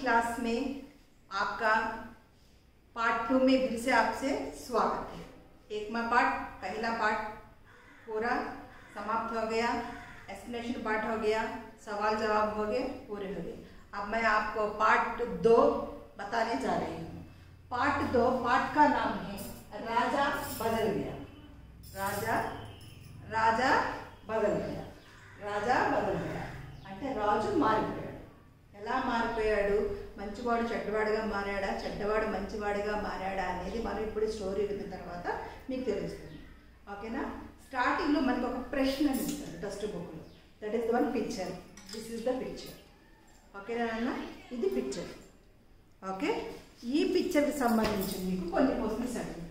class में आपका part two में फिर से आपसे स्वागत है एक में पार्ट पहला पार्ट पूरा समाप्त हो गया एक्सप्लेनेशन पार्ट हो गया सवाल जवाब हो गए पूरे हो गए अब मैं आपको पार्ट दो बताने जा रही हूँ पार्ट दो पार्ट का नाम है राजा बदल गया राजा రాజా బదలయ్యా రాజా బదలయ్యా అంటే రాజు మారిపోయాడు ఎలా మారిపోయాడు మంచివాడు చెడ్డవాడుగా మారాడా చెడ్డవాడు మంచివాడుగా మారాడా అనేది మనం ఇప్పుడు స్టోరీ విన్న తర్వాత మీకు తెలుస్తుంది ఓకేనా స్టార్టింగ్లో మనకు ఒక ప్రశ్న ఇస్తారు టెక్స్ట్ బుక్లో that is the one picture this is the picture ఓకేనా అన్న ఇది పిక్చర్ ఓకే ఈ పిక్చర్కి సంబంధించి మీకు కొన్ని క్వశ్చన్స్ అడుగుతాయి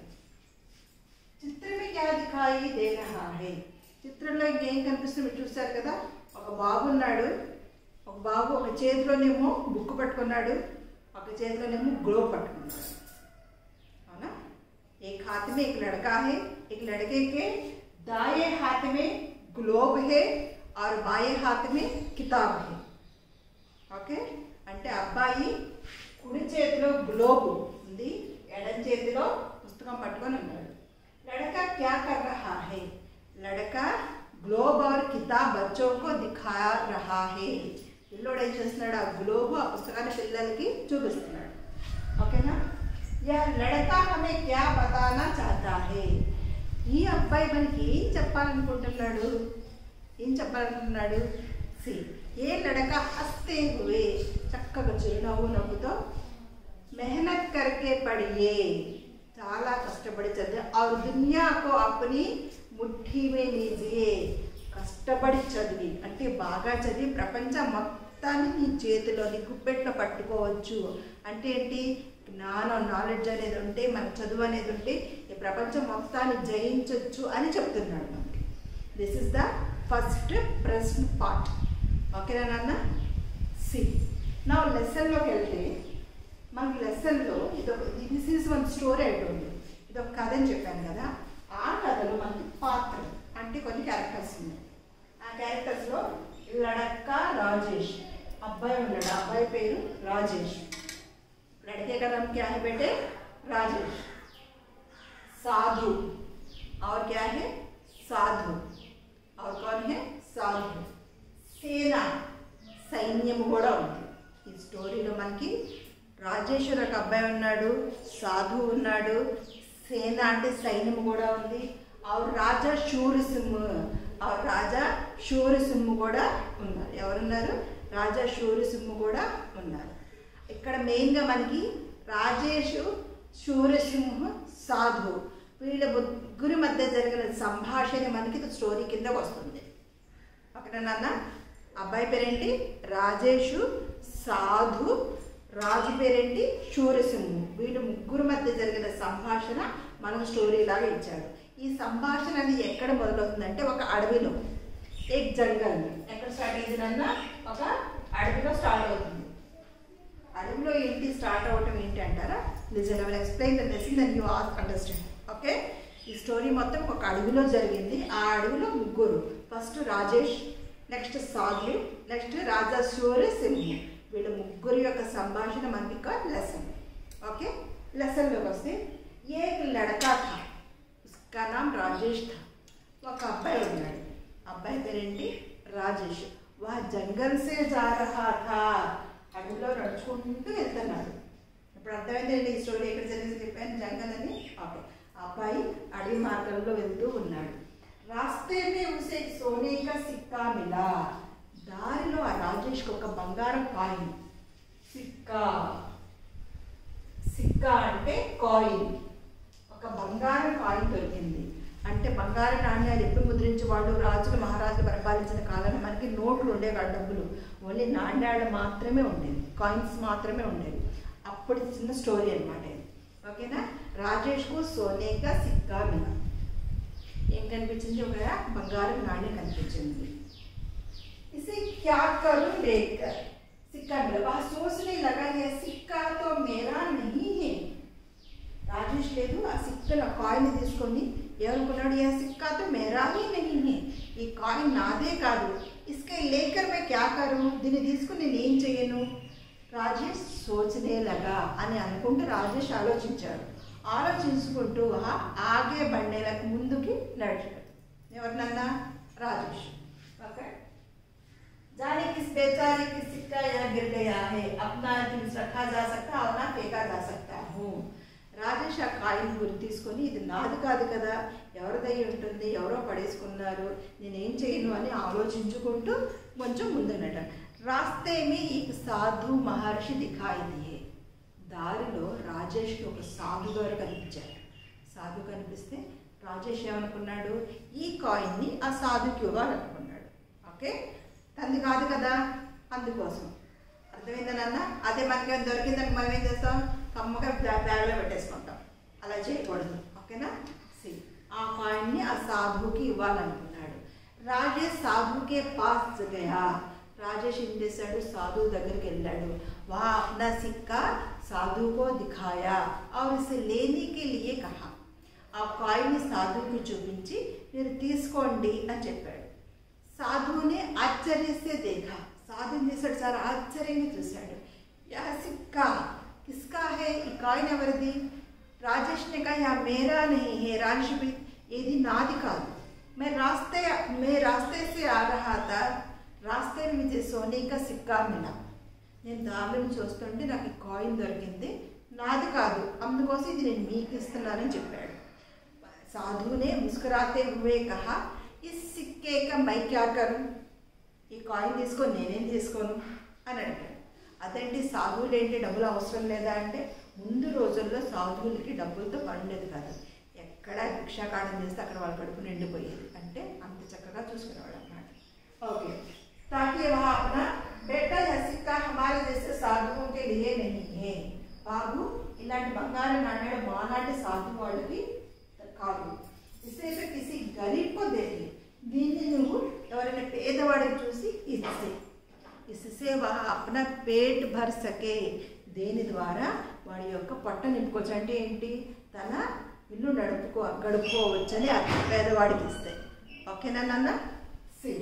చిత్రం में क्या दिखाई दे रहा है చిత్రంలో ఇంకేం కనిపిస్తుంది మీరు చూస్తారు కదా ఒక బాబు ఉన్నాడు ఒక బాబు ఒక చేతిలోనేమో బుక్ పట్టుకున్నాడు ఒక చేతిలోనేమో గ్లోబ్ పట్టుకున్నాడు అవునా एक हाथ में एक लड़का है एक लड़के के दाएं हाथ में ग्लोब है और बाएं हाथ में किताब है ఓకే అంటే అబ్బాయి కుడి చేతిలో గ్లోబ్ ఉంది ఎడం చేతిలో పుస్తకం పట్టుకొని ఉన్నాడు लड़का क्या कर रहा है लड़का గ్లోబ్ और किताब बच्चों को दिखा रहा है పిల్లోడు ఏం చేస్తున్నాడు ఆ గ్లోబ్ ఆ పుస్తకాన్ని పిల్లలకి చూపిస్తున్నాడు ఓకేనా యా లడకా హమే క్యా బతానా చాహతా హే ఈ అబ్బాయి మనకి ఏం చెప్పాలనుకుంటున్నాడు ఏం చెప్పాలనుకుంటున్నాడు సి ఏ లడక హస్తే హువే చక్కగా చిరునవ్వు నవ్వుతో మెహనత్ కర్కే పడియే చాలా కష్టపడి చదివి और दुनिया को अपनी ముఠ్ఠీ మే లీజియే కష్టపడి చదివి అంటే బాగా చదివి ప్రపంచం మొత్తాన్ని నీ చేతిలో నీ గుప్పెట్లో పట్టుకోవచ్చు అంటే ఏంటి జ్ఞానం నాలెడ్జ్ అనేది ఉంటే మన చదువు అనేది ఉంటే ఈ ప్రపంచం మొత్తాన్ని జయించవచ్చు అని చెప్తున్నాడు మనకి దిస్ ఇస్ ద ఫస్ట్ ప్రశ్న పార్ట్ ఓకేనా నాన్న సి నా లెసన్లోకి వెళ్తే మనకి లెసన్లో ఇదొక దిస్ ఈజ్ వన్ స్టోరీ అయిపోయింది ఇది ఒక కథ అని చెప్పాను కదా ఆ కథలో మనకి పాత్రలు అంటే కొన్ని క్యారెక్టర్స్ ఉన్నాయి ఆ క్యారెక్టర్స్లో లడక్క రాజేష్ అబ్బాయి ఉన్నాడు ఆ అబ్బాయి పేరు రాజేష్ लड़के का नाम क्या है बेटे राजेश साधु और क्या है साधु और कौन है साधु సేన సైన్యం కూడా ఉంది ఈ స్టోరీలో మనకి రాజేశ్వర్ ఒక అబ్బాయి ఉన్నాడు సాధు ఉన్నాడు సేన అంటే సైన్యం కూడా ఉంది ఆవు రాజా శూరసింహ ఆవు రాజా శూరసింహ కూడా ఉన్నారు ఎవరున్నారు రాజా శూరసింహ కూడా ఉన్నారు ఇక్కడ మెయిన్గా మనకి రాజేష్ శూరసింహ సాధు వీళ్ళ ముగ్గురి మధ్య జరిగిన సంభాషణ మనకి స్టోరీ కింద వస్తుంది ఓకేనా నాన్న అబ్బాయి పేరేంటి రాజేషు సాధు రాజు పేరేంటి శూరసింహు వీళ్ళు ముగ్గురు మధ్య జరిగిన సంభాషణ మనం స్టోరీ లాగా ఇచ్చాడు ఈ సంభాషణ అనేది ఎక్కడ మొదలవుతుందంటే ఒక అడవిలో ఏక్ జంగల్ ఎక్కడ స్టార్ట్ అయింది ఒక అడవిలో స్టార్ట్ అవుతుంది అడవిలో ఏంటి స్టార్ట్ అవ్వటం ఏంటి అంటారా listen will explain the lesson then you as understand okay ఈ స్టోరీ మొత్తం ఒక అడవిలో జరిగింది ఆ అడవిలో ముగ్గురు first Rajesh next Sadhu next Raja Surya Singh వీళ్ళ ముగ్గురు యొక్క సంభాషణ మనకి ఒక లెసన్ ఓకే లెసన్లోకి వస్తే ఏ లడకా థా ఉస్కా నామ్ రాజేష్ థా ఒక అబ్బాయి ఉన్నాడు అబ్బాయి పేరేంటి రాజేష్ వా జంగల్ సే జా రహా థా అడవిలో నడుచుకుంటూ వెళ్తున్నాడు ఇప్పుడు అర్థమైందండి ఈ స్టోరీ ఎక్కడ జరిగింది చెప్పాను జంగల్ అని ఓకే అబ్బాయి అడవి మార్గంలో వెళ్తూ ఉన్నాడు రాస్తే మే ఉసే సోనే కా సిక్కా మిలా దారిలో ఆ రాజేష్కి ఒక బంగారం కాయిన్ సిక్కా సిక్కా అంటే కాయిన్ ఒక బంగారం కాయిన్ దొరికింది అంటే బంగారు నాణ్యాలు ఎప్పుడు ముద్రించి వాళ్ళు రాజులు మహారాజులు పరిపాలించిన కాలంలో మనకి నోట్లు ఉండేవి ఆ డబ్బులు ఓన్లీ నాణ్యాలు మాత్రమే ఉండేవి కాయిన్స్ మాత్రమే ఉండేవి అప్పుడు చిన్న స్టోరీ అనమాట ఇది ఓకేనా రాజేష్కు సోనేగా సిక్కా మిలా ఏం కనిపించింది ఒక బంగారం నాణ్యం కనిపించింది इसे क्या करूं लेकर सिक्का मिला वह सोचने लगा ये सिक्का तो मेरा नहीं है రాజేష్ లేదు ఆ సిక్కను కాయిన్ తీసుకొని ఏమనుకున్నాడు ఏ సిక్కా తో మేరా హీ నహీ హే ఈ కాయిన్ నాదే కాదు ఇసుకే లేకర్ మే క్యా కరు దీన్ని తీసుకుని నేను ఏం చేయను రాజేష్ సోచనే లగా అని అనుకుంటూ రాజేష్ ఆలోచించాడు ఆలోచించుకుంటూ ఆ- ఆగే బండేలకు ముందుకి నడిచాడు ఎవరినన్నా రాజేష్ ఓకే जाने किस बेचारे की सिक्का यहाँ गिर गया है अपना హిల్స్ రఖా जा सकता अपना फेंका जा सकता हूँ రాజేష్ ఆ కాయిన్ గురి తీసుకొని ఇది నాది కాదు కదా ఎవరిదై ఉంటుంది ఎవరో పడేసుకున్నారు నేనేం చేయను అని ఆలోచించుకుంటూ కొంచెం ముందునట రాస్తే మీ ఈ సాధు మహర్షి దిఖాయి దియే దారిలో రాజేష్కి ఒక సాధు గారు కనిపించారు సాధు కనిపిస్తే రాజేష్ ఏమనుకున్నాడు ఈ కాయిన్ని ఆ సాధుకి ఇవ్వాలనుకున్నాడు ఓకే తంది కాదు కదా అందుకోసం అర్థమైందా నాన్న అదే మనకి ఏమైనా దొరికిందని మనం ఏం చేస్తాం కమ్మగా బ్యా- బ్యాగ్లో పెట్టేసుకుంటాం అలా చేయకూడదు ఓకేనా సి ఆ కాయిన్ని ఆ సాధువుకి ఇవ్వాలనుకున్నాడు రాజేష్ సాధుకే పాస్ గయా రాజేష్ ఏం చేశాడు సాధువు దగ్గరికి వెళ్ళాడు వా అప్నా సిక్కా సాధువుకో దిఖాయా और इसे लेने के लिए कहा ఆ కాయిన్ని సాధువుకి చూపించి మీరు తీసుకోండి అని చెప్పాడు సాధువుని ఆశ్చర్యస్తే దేఖా సాధుని చేశాడు సార్ ఆశ్చర్యంగా చూశాడు యా సిక్కా కిస్కా హే ఈ కాయిన్ ఎవరిది రాజేష్ ने कहा यह मेरा नहीं है राजेश भी ఇది నాది కాదు मैं रास्ते मैं रास्ते से आ रहा था रास्ते में मुझे सोने का सिक्का मिला నేను దారిలో నుంచి వస్తుంటే నాకు ఈ కాయిన్ దొరికింది నాది కాదు అందుకోసం ఇది నేను మీకు ఇస్తున్నానని చెప్పాడు साधु ने मुस्कुराते हुए कहा इस सिक्के का मैं क्या करूं ఈ కాయిన్ తీసుకొని నేనేం తీసుకోను అని అడిగాడు అదేంటి సాధువులు ఏంటి డబ్బులు అవసరం లేదా అంటే ముందు రోజుల్లో సాధువులకి డబ్బులతో పడలేదు కాదు ఎక్కడ భిక్షాకారం చేస్తే అక్కడ వాళ్ళ కడుపు నిండిపోయేది అంటే అంత చక్కగా చూసుకునేవాడు అన్నమాట ఓకే ताकि वह अपना बेटा या सिक्का हमारे जैसे साधुओं के लिए नहीं है బాబు ఇలాంటి బంగారు నాణ్యాలు మాలాంటి సాధు వాళ్ళకి కాదు ఇసేపు కిసి గరీబ్కో దేని దీన్ని నువ్వు ఎవరైనా పేదవాడికి చూసి ఇస్తే ఇస్తే వా అప్న పేట్ భర్ సకే దేని ద్వారా వాడి యొక్క పొట్ట నింపుకోవచ్చు అంటే ఏంటి తన ఇల్లు నడుపుకో గడుపుకోవచ్చని ఆ పేదవాడికి ఇస్తే ఓకేనా నాన్న సి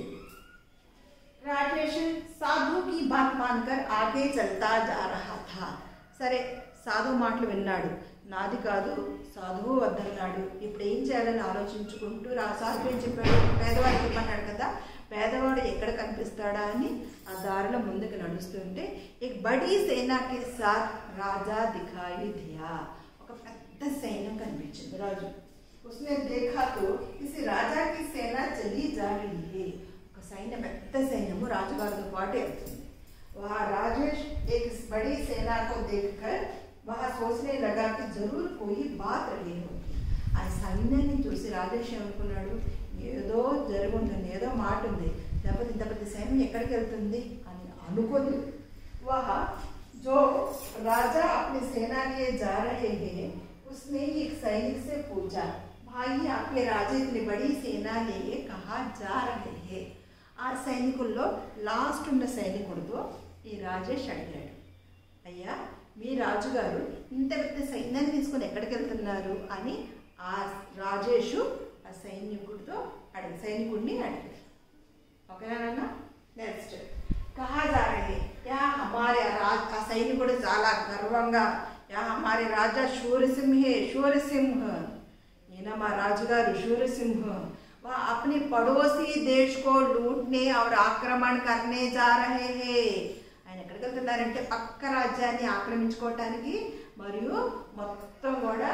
राजेश साधु की बात मानकर आगे चलता जा रहा था సరే సాధు మాటలు విన్నాడు నాది కాదు సాధువు వద్దన్నాడు ఇప్పుడు ఏం చేయాలని ఆలోచించుకుంటూ రా సాధు ఏం చెప్పాడు పేదవాడికి ఇవ్వన్నాడు కదా పేదవాడు ఎక్కడ కనిపిస్తాడా అని ఆ దారిలో ముందుకు నడుస్తుంటే एक बड़ी सेना के साथ రాజా దిఖాయి దియా ఒక పెద్ద సైన్యం కనిపించింది రాజు उसने देखा तो किसी राजा की सेना चली जा रही है ఒక సైన్యం పెద్ద సైన్యము రాజుగారితో పాటు వెళ్తుంది वह राजेश एक बड़ी सेना को देखकर वह सोचने लगा कि जरूर कोई बात रही होगी ఆ సైన్యాన్ని చూసి రాజేష్ ఏమనుకున్నాడు ఏదో జరుగుంటుంది ఏదో మాట ఉంది లేకపోతే ఇంత పెద్ద సైన్యం ఎక్కడికి వెళ్తుంది అని అనుకోదు वह जो राजा अपनी सेना लिए जा रहे हैं उसने एक सैनिक से पूछा भाई आपके राजा इतनी बड़ी सेना लिए कहाँ जा रहे हैं ఆ సైనికుల్లో లాస్ట్ ఉన్న సైనికుడితో ఈ రాజేష్ అడిగాడు అయ్యా మీ రాజుగారు ఇంత పెద్ద సైన్యాన్ని తీసుకొని ఎక్కడికి వెళ్తున్నారు అని ఆ రాజేషు ఆ సైనికుడితో అడిగి సైనికుడిని అడిగాడు ఓకేనా నాన్న నెక్స్ట్ కహా जा रहे हैं యా హమారే రాజ్ ఆ సైనికుడు చాలా గర్వంగా యా హమారే రాజా శూరసింహే శూరసింహ ఈయన మా రాజుగారు శూరసింహ वह अपने पड़ोसी देश को लूटने और आक्रमण करने जा रहे हैं ఆయన ఎక్కడికి వెళ్తున్నారంటే పక్క రాజ్యాన్ని ఆక్రమించుకోవటానికి మరియు మొత్తం కూడా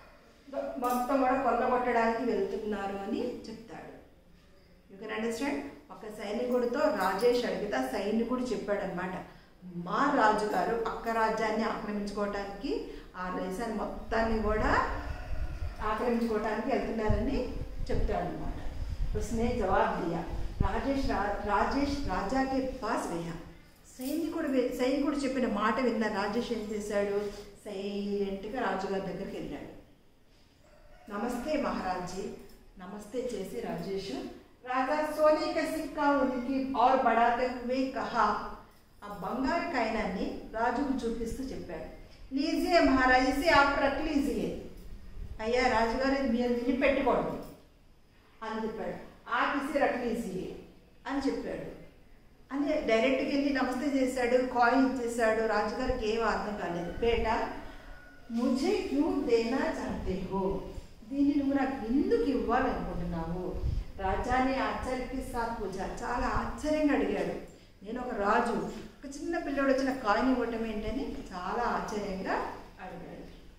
మొత్తం కూడా కొల్లగొట్టడానికి వెళ్తున్నారు అని చెప్తాడు యూ కెన్ అండర్స్టాండ్ ఒక సైనికుడితో రాజేష్ అడిగితే ఆ సైనికుడు చెప్పాడనమాట మా రాజుగారు పక్క రాజ్యాన్ని ఆక్రమించుకోవటానికి ఆ దేశాన్ని మొత్తాన్ని కూడా ఆక్రమించుకోవటానికి వెళ్తున్నారని చెప్తాడు అనమాట उसने जवाब दिया రాజేష్ రా- రాజేష్ రాజాకి పాస్ గయా సైనికుడు వి- సైనికుడు చెప్పిన మాట విన్న రాజేష్ ఏం చేశాడు సైలెంట్గా రాజుగారి దగ్గరికి వెళ్ళాడు నమస్తే మహారాజ్ జీ నమస్తే చేసి రాజేష్ రాజా సోనే కా సిక్కా ఉనికి और बढ़ाते हुए कहा ఆ బంగారు కాయనాన్ని రాజుకు చూపిస్తూ చెప్పాడు లీజియే మహారాజ్ ఇసి ఆప్ రక్ లీజియే అయ్యా రాజుగారు ఇది మీరు తిని పెట్టుకోండి అని చెప్పాడు ఆ కిసి రక్ లీజియే అని చెప్పాడు అని డైరెక్ట్గా వెళ్ళి నమస్తే చేశాడు కాయిన్ ఇచ్చేసాడు రాజుగారికి ఏం అర్థం కాలేదు బేట ముझे క్యూ దేనా చాహతే హో దీన్ని నువ్వు నాకు ఎందుకు ఇవ్వాలనుకుంటున్నావు రాజానే ఆశ్చర్యకి సాత్ పూజ చాలా ఆశ్చర్యంగా అడిగాడు నేను ఒక రాజు ఒక చిన్న పిల్లడు వచ్చిన కాయిన్ ఇవ్వటం ఏంటని చాలా ఆశ్చర్యంగా అడిగాడు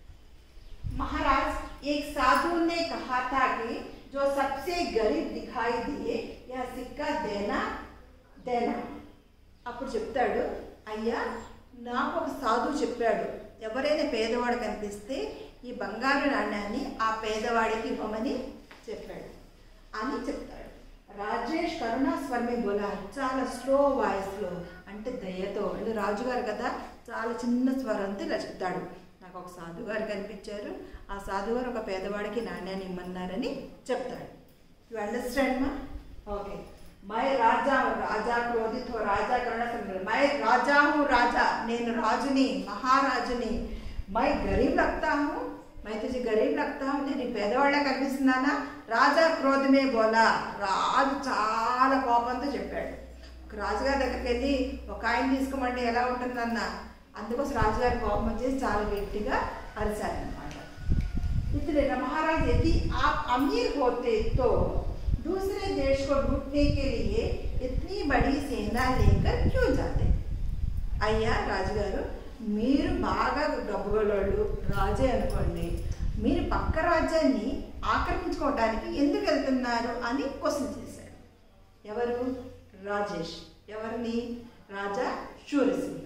महाराज एक साधु ने कहा था कि जो सबसे गरीब दिखाई दिए यह सिक्का देना देना అప్పుడు చెప్తాడు అయ్యా నాకు ఒక సాధువు చెప్పాడు ఎవరైనా పేదవాడు కనిపిస్తే ఈ బంగారు నాణ్యాన్ని ఆ పేదవాడికి ఇవ్వమని చెప్పాడు అని చెప్తాడు రాజేష్ కరుణా స్వర్మి బోలా చాలా స్లో వాయిస్లో అంటే దయతో అంటే రాజుగారు కదా చాలా చిన్న స్వరంతో ఇలా చెప్తాడు నాకు ఒక సాధుగారు కనిపించారు ఆ సాధుగారు ఒక పేదవాడికి నాణ్యాన్ని ఇమ్మన్నారని చెప్తాడు యు అండర్స్టాండ్ మా ఓకే మై రాజా రాజా క్రోధిత్ హో రాజా కరుణ సంగ్రహ మై రాజా హూ రాజా నేను రాజుని మహారాజుని మై గరీబ్ లగ్తా హూ మై తుజి గరీబ్ లగ్తా హూ నేను ఈ పేదవాళ్ళ కనిపిస్తున్నానా రాజా క్రోధమే బోలా రాజు చాలా కోపంతో చెప్పాడు ఒక రాజుగారి దగ్గరికి వెళ్ళి ఒక ఆయన తీసుకోమంటే ఎలా ఉంటుందన్న అందుకోసం రాజుగారి కోపం వచ్చేసి చాలా గట్టిగా అరిశారనమాట इसलिए महाराज यदि आप अमीर होते तो दूसरे देश को लूटने के लिए इतनी बड़ी सेना लेकर क्यों जाते అయ్యా రాజుగారు మీరు బాగా డబ్బుగోళ్ళు రాజే అనుకోండి మీరు పక్క రాజ్యాన్ని ఆక్రమించుకోవడానికి ఎందుకు వెళ్తున్నారు అని క్వశ్చన్ చేశాడు ఎవరు రాజేష్ ఎవరిని రాజా शूरसिंह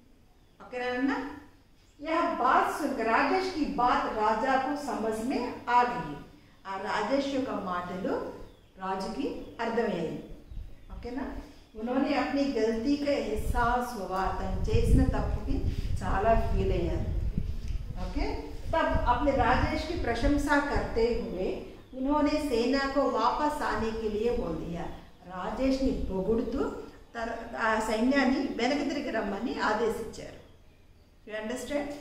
ఓకేనా यह बात सुनकर राजेश की बात राजा को समझ में आ गई ఆ రాజేష్ యొక్క మాటలు రాజుకి అర్థమయ్యాయి ఓకేనా ఉన్होंने अपनी गलती का एहसास हुआ తను చేసిన తప్పుకి చాలా ఫీల్ అయ్యారు ओके तब अपने राजेश की प्रशंसा करते हुए उन्होंने सेना को वापस आने के लिए बोल दिया రాజేష్ని పొగుడుతూ తన ఆ సైన్యాన్ని వెనక్కి తిరిగి రమ్మని ఆదేశించారు यू अंडरस्टैंड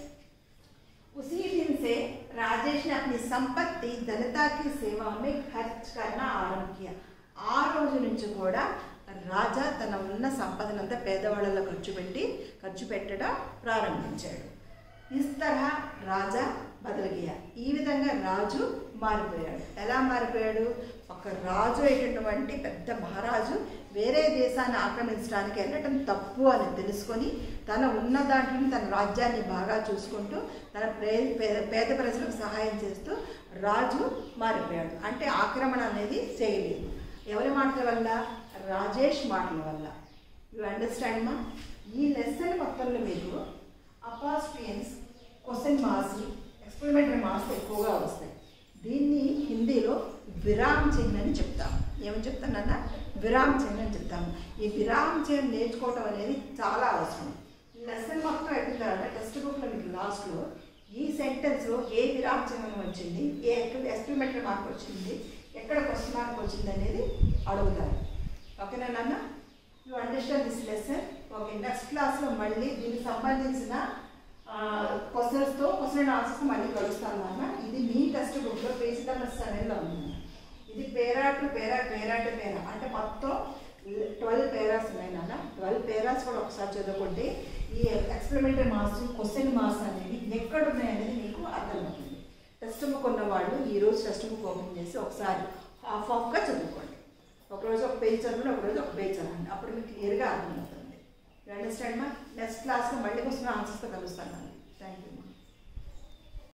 उसी दिन से राजेश ने अपनी संपत्ति जनता की सेवा में खर्च करना आरंभ किया ఆ రోజు నుంచి కూడా రాజా తన ఉన్న సంపదనంతా పేదవాళ్ళలో ఖర్చు పెట్టి ఖర్చు పెట్టడం ప్రారంభించాడు ఇస్ తరహా రాజా బదలగియా ఈ విధంగా రాజు మారిపోయాడు ఎలా మారిపోయాడు ఒక రాజు అయినటువంటి పెద్ద మహారాజు వేరే దేశాన్ని ఆక్రమించడానికి వెళ్ళటం తప్పు అని తెలుసుకొని తన ఉన్న దాంట్లో తన రాజ్యాన్ని బాగా చూసుకుంటూ తన ప్రే పేద పేద ప్రజలకు సహాయం చేస్తూ రాజు మారిపోయాడు అంటే ఆక్రమణ అనేది చేయలేదు ఎవరి మాటల వల్ల రాజేష్ మాటల వల్ల యు అండర్స్టాండ్ మా ఈ లెసన్ మొత్తంలో మీకు apostrophes question marks experimentary marks ఎక్కువగా వస్తాయి దీన్ని హిందీలో విరామ్ చిహ్న్ అని చెప్తాం ఏమని చెప్తానన్నా విరామ్ చిహ్న్ అని చెప్తాము ఈ విరామ్ చిహ్న్ నేర్చుకోవటం అనేది చాలా అవసరం ఈ లెసన్ మొత్తం ఎట్లుందంటే టెక్స్ట్ బుక్లో మీకు లాస్ట్లో ఈ సెంటెన్స్లో ఏ విరామ్ చిహ్నం వచ్చింది ఏ ఎక్స్పెరిమెంటరీ మార్క్ వచ్చింది ఎక్కడ క్వశ్చన్ మార్క్ వచ్చింది అనేది అడుగుతారు ఓకేనా నాన్న you understand this lesson okay next క్లాస్లో మళ్ళీ దీనికి సంబంధించిన క్వశ్చన్స్తో క్వశ్చన్ అండ్ ఆన్సర్స్ మళ్ళీ కలుస్తాను నాన్న ఇది మీ టెక్స్ట్ బుక్లో పేజ్ నెంబర్ సెవెన్లో ఉంది ఇది పేరా టు పేరా పేరా టు పేరా అంటే మొత్తం ట్వెల్వ్ పేరాస్ ఉన్నాయి నాన్న ట్వెల్వ్ పేరాస్ కూడా ఒకసారి చదువుకుంటే ఈ ఎక్స్పెరిమెంటరీ మార్క్స్ క్వశ్చన్ మార్క్స్ అనేవి ఎక్కడ ఉన్నాయి అనేది మీకు అర్థమవుతుంది టెక్స్ట్ బుక్ ఉన్న వాళ్ళు ఈరోజు టెక్స్ట్ బుక్ ఓపెన్ చేసి ఒకసారి హాఫ్ హాఫ్గా చదువుకోండి ఒకరోజు ఒక పేజ్ చదవండి ఒకరోజు ఒక పేజ్ చదవండి అప్పుడు మీకు క్లియర్గా అర్థమవుతుంది అండర్స్టాండ్ మా నెక్స్ట్ క్లాస్లో మళ్ళీ క్వశ్చన్ ఆన్సర్స్తో కలుస్తాను థ్యాంక్ యూ